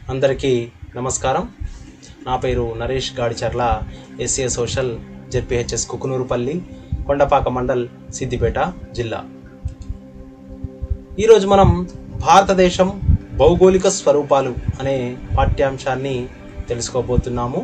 అందరికీ నమస్కారం నా పేరు Naresh Gadicharla SA social ZPHS Kukunoorpally Kondapaka mandal Siddipet జిల్లా ఈరోజు మనం భారతదేశం భౌగోళిక స్వరూపాలు అనే పాఠ్యాంశాన్ని తెలుసుకోబోతున్నాము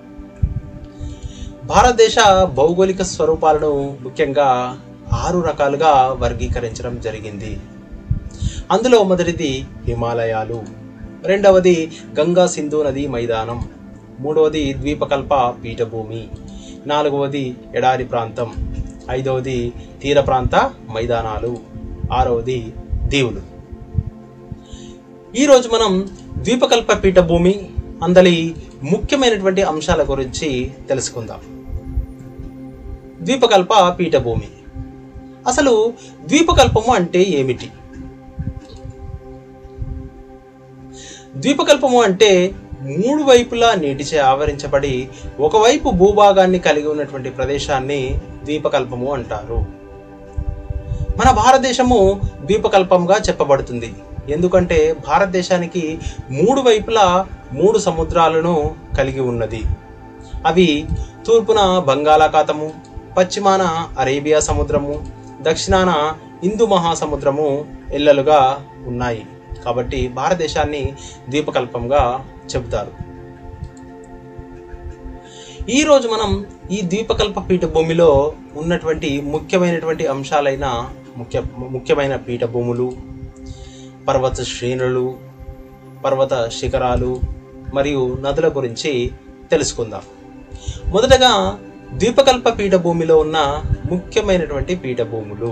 భారతదేశ భౌగోళిక స్వరూపాలను ముఖ్యంగా ఆరు రకాలుగా వర్గీకరించడం జరిగింది అందులో మొదటిది హిమాలయాలు రెండవది గంగా సింధు నది మైదానం మూడవది ద్వీపకల్ప పీఠభూమి నాలుగవది ఎడారి ప్రాంతం ఐదవది తీర ప్రాంత మైదానాలు ఆరవది దీవులు ఈరోజు మనం ద్వీపకల్ప పీఠభూమి అందలి ముఖ్యమైనటువంటి అంశాల గురించి తెలుసుకుందాం ద్వీపకల్ప పీఠభూమి అసలు ద్వీపకల్పము అంటే ఏమిటి ద్వీపకల్పము అంటే మూడు వైపులా నీటిచే ఆవరించబడి ఒకవైపు భూభాగాన్ని కలిగి ఉన్నటువంటి ప్రదేశాన్ని ద్వీపకల్పము అంటారు మన భారతదేశము ద్వీపకల్పంగా చెప్పబడుతుంది ఎందుకంటే భారతదేశానికి మూడు వైపులా మూడు సముద్రాలను కలిగి ఉన్నది అవి తూర్పున బంగాళాఖాతము పశ్చిమాన అరేబియా సముద్రము దక్షిణాన హిందూ మహాసముద్రము ఎల్లలుగా ఉన్నాయి కాబట్టి భారతదేశాన్ని ద్వీపకల్పంగా చెబుతారు ఈరోజు మనం ఈ ద్వీపకల్ప పీఠభూమిలో ఉన్నటువంటి ముఖ్యమైనటువంటి అంశాలైన ముఖ్య ముఖ్యమైన పీఠభూములు పర్వత శ్రేణులు పర్వత శిఖరాలు మరియు నదుల గురించి తెలుసుకుందాం మొదటగా ద్వీపకల్ప పీఠభూమిలో ఉన్న ముఖ్యమైనటువంటి పీఠభూములు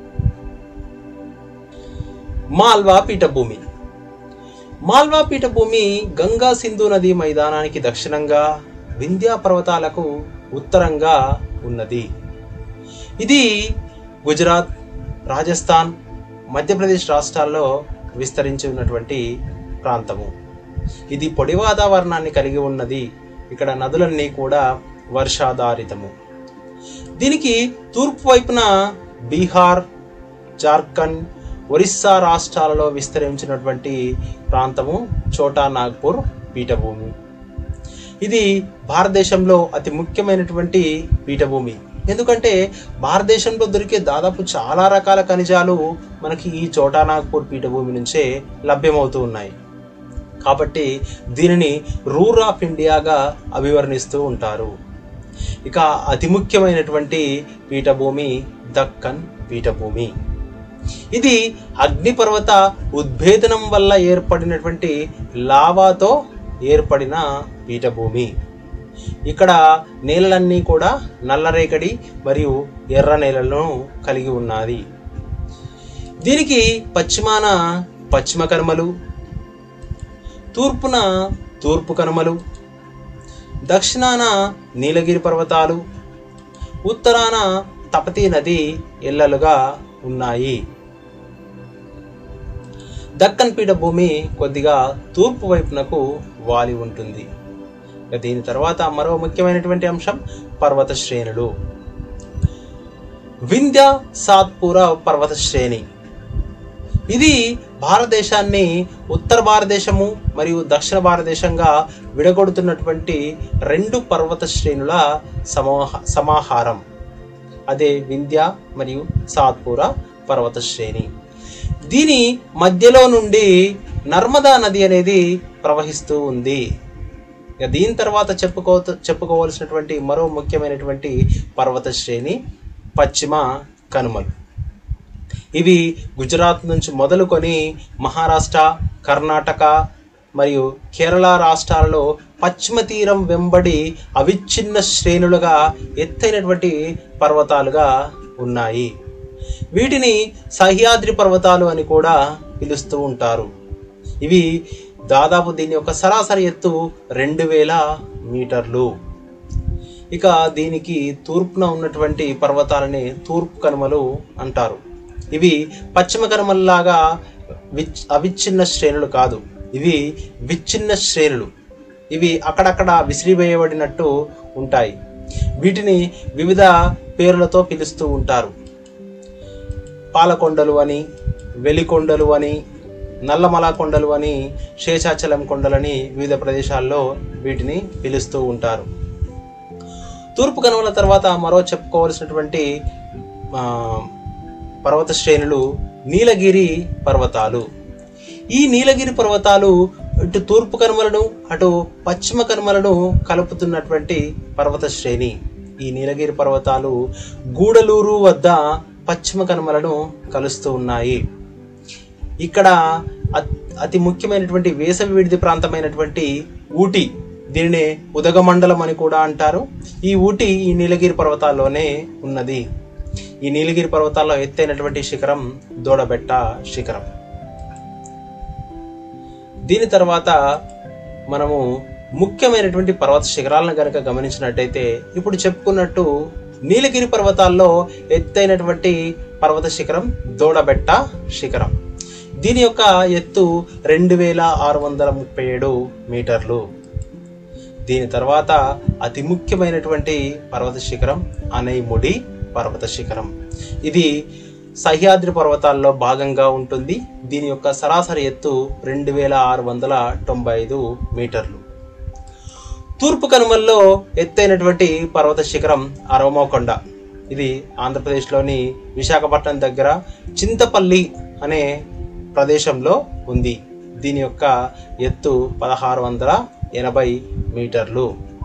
మాల్వా పీఠభూమి మాల్వా పీఠభూమి గంగా సింధు నది మైదానానికి దక్షిణంగా వింధ్యా పర్వతాలకు ఉత్తరంగా ఉన్నది ఇది గుజరాత్ రాజస్థాన్ మధ్యప్రదేశ్ రాష్ట్రాల్లో విస్తరించి ఉన్నటువంటి ప్రాంతము ఇది పొడి వాతావరణాన్ని కలిగి ఉన్నది ఇక్కడ నదులన్నీ కూడా వర్షాధారితము దీనికి తూర్పు వైపున బీహార్ జార్ఖండ్ ఒరిస్సా రాష్ట్రాలలో విస్తరించినటువంటి ప్రాంతము చోటా నాగ్పూర్ పీఠభూమి ఇది భారతదేశంలో అతి ముఖ్యమైనటువంటి పీఠభూమి ఎందుకంటే భారతదేశంలో దొరికే దాదాపు చాలా రకాల ఖనిజాలు మనకి ఈ చోటా నాగ్పూర్ పీఠభూమి నుంచే లభ్యమవుతూ ఉన్నాయి కాబట్టి దీనిని రూర్ ఆఫ్ ఇండియాగా అభివర్ణిస్తూ ఉంటారు ఇక అతి ముఖ్యమైనటువంటి పీఠభూమి దక్కన్ పీఠభూమి ఇది అగ్నిపర్వత ఉద్భేదనం వల్ల ఏర్పడినటువంటి లావాతో ఏర్పడిన పీఠభూమి ఇక్కడ నేలలన్నీ కూడా నల్లరేగడి మరియు ఎర్ర నేలలను కలిగి ఉన్నది దీనికి పశ్చిమాన పశ్చిమ కనుమలు తూర్పున తూర్పు కనుమలు దక్షిణాన నీలగిరి పర్వతాలు ఉత్తరాన తపతీ నది ఎల్లలుగా ఉన్నాయి దక్కన్ పీఠభూమి కొద్దిగా తూర్పు వైపునకు వాలి ఉంటుంది ఇక దీని తర్వాత మరో ముఖ్యమైనటువంటి అంశం పర్వత శ్రేణులు వింధ్య సాత్పుర పర్వత శ్రేణి ఇది భారతదేశాన్ని ఉత్తర భారతదేశము మరియు దక్షిణ భారతదేశంగా విడగొడుతున్నటువంటి రెండు పర్వత శ్రేణుల సమూహ సమాహారం అదే వింధ్య మరియు సాత్పుర పర్వత శ్రేణి దీని మధ్యలో నుండి నర్మదా నది అనేది ప్రవహిస్తూ ఉంది ఇక దీని తర్వాత చెప్పుకో చెప్పుకోవలసినటువంటి మరో ముఖ్యమైనటువంటి పర్వత శ్రేణి పశ్చిమ కనుమలు ఇవి గుజరాత్ నుంచి మొదలుకొని మహారాష్ట్ర కర్ణాటక మరియు కేరళ రాష్ట్రాలలో పశ్చిమ తీరం వెంబడి అవిచ్ఛిన్న శ్రేణులుగా ఎత్తైనటువంటి పర్వతాలుగా ఉన్నాయి వీటిని సహ్యాద్రి పర్వతాలు అని కూడా పిలుస్తూ ఉంటారు ఇవి దాదాపు దీని యొక్క సరాసరి ఎత్తు రెండు వేల మీటర్లు ఇక దీనికి తూర్పున ఉన్నటువంటి పర్వతాలని తూర్పు కనుమలు అంటారు ఇవి పశ్చిమ కనుమల్లాగా విచ్ అవిచ్ఛిన్న శ్రేణులు కాదు ఇవి విచ్ఛిన్న శ్రేణులు ఇవి అక్కడక్కడ విసిరివేయబడినట్టు ఉంటాయి వీటిని వివిధ పేర్లతో పిలుస్తూ ఉంటారు పాలకొండలు అని వెలికొండలు అని నల్లమల కొండలు అని శేషాచలం కొండలని వివిధ ప్రదేశాల్లో వీటిని పిలుస్తూ ఉంటారు తూర్పు కనుమల తర్వాత మరో చెప్పుకోవలసినటువంటి ఆ, పర్వత శ్రేణులు నీలగిరి పర్వతాలు ఈ నీలగిరి పర్వతాలు ఇటు తూర్పు కనుమలను అటు పశ్చిమ కనుమలను కలుపుతున్నటువంటి పర్వత శ్రేణి ఈ నీలగిరి పర్వతాలు గూడలూరు వద్ద పశ్చిమ కనుమలను కలుస్తూ ఉన్నాయి ఇక్కడ అత్- అతి ముఖ్యమైనటువంటి వేసవి విడిది ప్రాంతమైనటువంటి ఊటీ దీనినే ఉదగమండలం అని కూడా అంటారు ఈ ఊటీ ఈ నీలగిరి పర్వతాల్లోనే ఉన్నది ఈ నీలగిరి పర్వతాల్లో ఎత్తైనటువంటి శిఖరం దూడబెట్ట శిఖరం దీని తర్వాత మనము ముఖ్యమైనటువంటి పర్వత శిఖరాలను గనక గమనించినట్టయితే ఇప్పుడు చెప్పుకున్నట్టు నీలగిరి పర్వతాల్లో ఎత్తైనటువంటి పర్వత శిఖరం దూడబెట్ట శిఖరం దీని యొక్క ఎత్తు రెండు వేల ఆరు వందల ముప్పై ఏడు మీటర్లు దీని తర్వాత అతి ముఖ్యమైనటువంటి పర్వత శిఖరం అనైముడి పర్వత శిఖరం ఇది సహ్యాద్రి పర్వతాల్లో భాగంగా ఉంటుంది దీని యొక్క సరాసరి ఎత్తు రెండు వేల ఆరు వందల తొంభై ఐదు మీటర్లు తూర్పు కనుమల్లో ఎత్తైనటువంటి పర్వత శిఖరం అరవమోకొండ ఇది ఆంధ్రప్రదేశ్లోని విశాఖపట్నం దగ్గర చింతపల్లి అనే ప్రదేశంలో ఉంది దీని యొక్క ఎత్తు పదహారు వందల ఎనభై మీటర్లు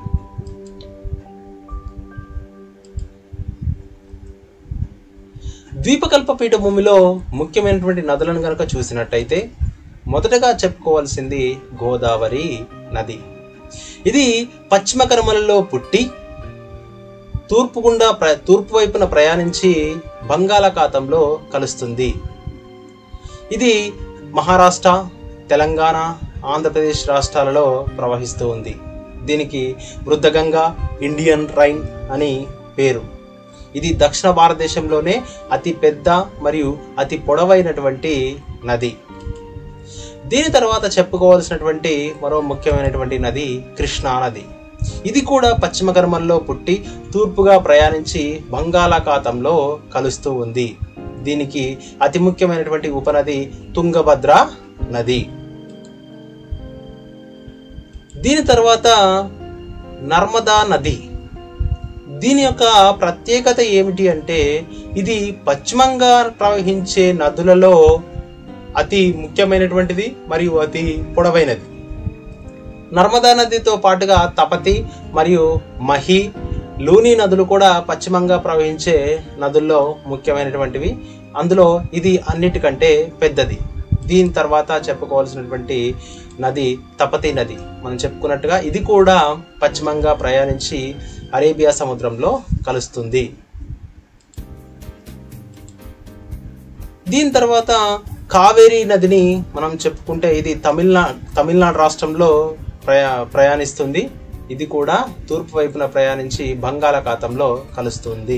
ద్వీపకల్ప పీఠభూమిలో ముఖ్యమైనటువంటి నదులను కనుక చూసినట్టయితే మొదటగా చెప్పుకోవాల్సింది గోదావరి నది ఇది పశ్చిమ కనుమలలో పుట్టి తూర్పు గుండా ప్ర తూర్పు వైపున ప్రయాణించి బంగాళాఖాతంలో కలుస్తుంది ఇది మహారాష్ట్ర తెలంగాణ ఆంధ్రప్రదేశ్ రాష్ట్రాలలో ప్రవహిస్తూ ఉంది దీనికి వృద్ధగంగా ఇండియన్ రైన్ అని పేరు ఇది దక్షిణ భారతదేశంలోనే అతి పెద్ద మరియు అతి పొడవైనటువంటి నది దీని తర్వాత చెప్పుకోవాల్సినటువంటి మరో ముఖ్యమైనటువంటి నది కృష్ణా నది ఇది కూడా పశ్చిమ కర్మల్లో పుట్టి తూర్పుగా ప్రయాణించి బంగాళాఖాతంలో కలుస్తూ ఉంది దీనికి అతి ముఖ్యమైనటువంటి ఉపనది తుంగభద్ర నది దీని తర్వాత నర్మదా నది దీని యొక్క ప్రత్యేకత ఏమిటి అంటే ఇది పశ్చిమంగా ప్రవహించే నదులలో అతి ముఖ్యమైనటువంటిది మరియు అతి పొడవైనది నర్మదా నదితో పాటుగా తపతి మరియు మహి లూని నదులు కూడా పశ్చిమంగా ప్రవహించే నదుల్లో ముఖ్యమైనటువంటివి అందులో ఇది అన్నిటికంటే పెద్దది దీని తర్వాత చెప్పుకోవాల్సినటువంటి నది తపతి నది మనం చెప్పుకున్నట్టుగా ఇది కూడా పశ్చిమంగా ప్రయాణించి అరేబియా సముద్రంలో కలుస్తుంది దీని తర్వాత కావేరీ నదిని మనం చెప్పుకుంటే ఇది తమిళనాడు తమిళనాడు రాష్ట్రంలో ప్రయా ప్రయాణిస్తుంది ఇది కూడా తూర్పు వైపున ప్రయాణించి బంగాళాఖాతంలో కలుస్తుంది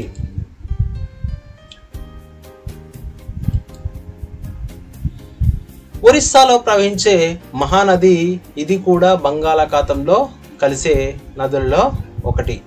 ఒరిస్సాలో ప్రవహించే మహానది ఇది కూడా బంగాళాఖాతంలో కలిసే నదుల్లో ఒకటి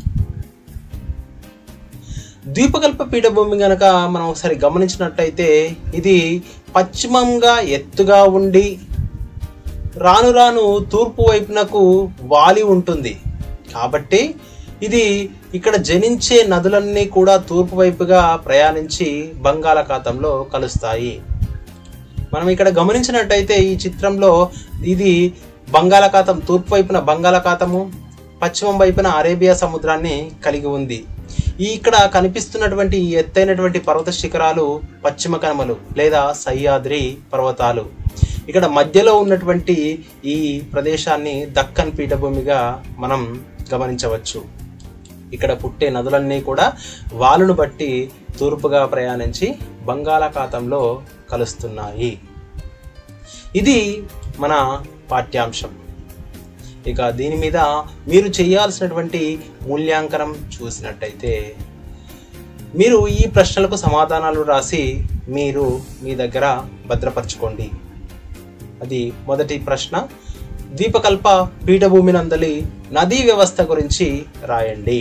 ద్వీపకల్ప పీఠభూమి గనక మనం ఒకసారి గమనించినట్టయితే ఇది పశ్చిమంగా ఎత్తుగా ఉండి రాను రాను తూర్పు వైపునకు వాలి ఉంటుంది కాబట్టి ఇది ఇక్కడ జనించే నదులన్నీ కూడా తూర్పు వైపుగా ప్రయాణించి బంగాళాఖాతంలో కలుస్తాయి మనం ఇక్కడ గమనించినట్టయితే ఈ చిత్రంలో ఇది బంగాళాఖాతం తూర్పు వైపున బంగాళాఖాతము పశ్చిమం వైపున అరేబియా సముద్రాన్ని కలిగి ఉంది ఈ ఇక్కడ కనిపిస్తున్నటువంటి ఈ ఎత్తైనటువంటి పర్వత శిఖరాలు పశ్చిమ కనుమలు లేదా సహ్యాద్రి పర్వతాలు ఇక్కడ మధ్యలో ఉన్నటువంటి ఈ ప్రదేశాన్ని దక్కన్ పీఠభూమిగా మనం గమనించవచ్చు ఇక్కడ పుట్టే నదులన్నీ కూడా వాలును బట్టి తూర్పుగా ప్రయాణించి బంగాళాఖాతంలో కలుస్తున్నాయి ఇది మన పాఠ్యాంశం ఇక దీని మీద మీరు చేయాల్సినటువంటి మూల్యాంకనం చూసినట్టయితే మీరు ఈ ప్రశ్నలకు సమాధానాలు రాసి మీరు మీ దగ్గర భద్రపరచుకోండి అది మొదటి ప్రశ్న ద్వీపకల్ప పీఠభూమి నందలి నదీ వ్యవస్థ గురించి రాయండి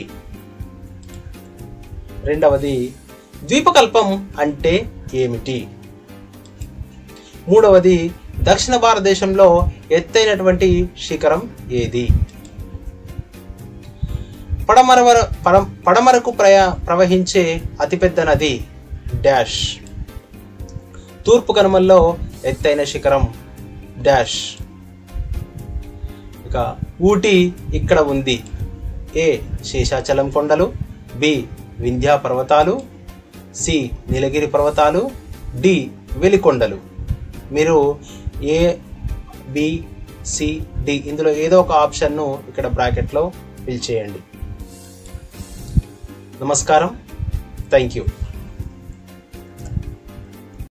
రెండవది ద్వీపకల్పం అంటే ఏమిటి మూడవది దక్షిణ భారతదేశంలో ఎత్తైనటువంటి శిఖరం ఏది పడమర పడ- పడమరకు ప్రయా ప్రవహించే అతిపెద్ద నది డాష్ తూర్పు కనుమల్లో ఎత్తైన శిఖరం డాష్ ఇక ఊటీ ఇక్కడ ఉంది ఏ శేషాచలం కొండలు బి వింధ్యా పర్వతాలు సి నీలగిరి పర్వతాలు డి వెలికొండలు మీరు ఏ బి సి డి ఇందులో ఏదో ఒక ఆప్షన్ను ఇక్కడ బ్రాకెట్లో ఫిల్ చేయండి నమస్కారం థ్యాంక్ యూ